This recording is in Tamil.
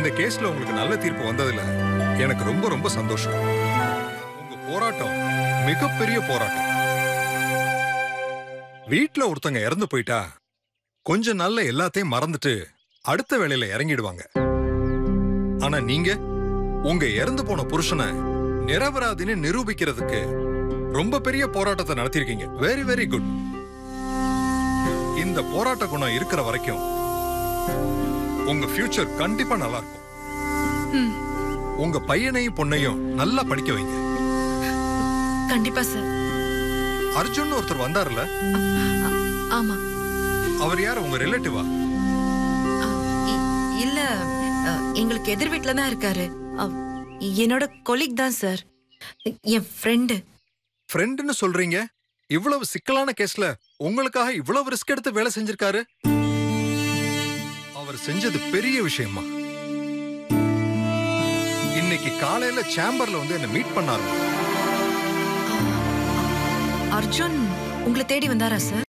இந்த கேஸ்ல உங்களுக்கு நல்ல தீர்ப்பு வந்ததுல எனக்கு ரொம்ப ரொம்ப சந்தோஷம் உங்க போராட்டம் மிகப்பெரிய போராட்டம் வீட்ல ஒருத்தங்க இறந்து போயிட்டா கொஞ்ச நாள்ல எல்லாத்தையும் மறந்துட்டு அடுத்த வேலையில இறங்கிடுவாங்க ஆனா நீங்க உங்க இறந்து போன புருஷனை நிரபராதின்னு நிரூபிக்கிறதுக்கு ரொம்ப பெரிய போராட்டத்தை நடத்திருக்கீங்க வெரி வெரி குட் இந்த போராட்ட குணம் இருக்கிற வரைக்கும் உங்க ஃபியூச்சர் கண்டிப்பா நல்லா இருக்கும் ம், உங்க பையனையும் பொண்ணையும் நல்லா படிக்க வைங்க கண்டிப்பா சார் அர்ஜுன் ஒருத்தர் வந்தார்ல ஆமா அவர் யார் உங்க ரிலேட்டிவா அ, இ- இல்ல அ, எங்களுக்கு எதிர் வீட்ல தான் இருக்காரு அ, என்னோட கொலீக் தான் சார் என் ஃப்ரெண்டு ஃப்ரெண்டுன்னு சொல்றீங்க இவ்வளவு சிக்கலான கேஸ்ல உங்களுக்காக இவ்வளவு ரிஸ்க் எடுத்து வேலை செஞ்சிருக்காரு அவர் செஞ்சது பெரிய விஷயமா இன்னைக்கு காலையில சேம்பர்ல வந்து என்ன மீட் பண்ணாரு அர்ஜுன் உங்களை தேடி வந்தாரா சார்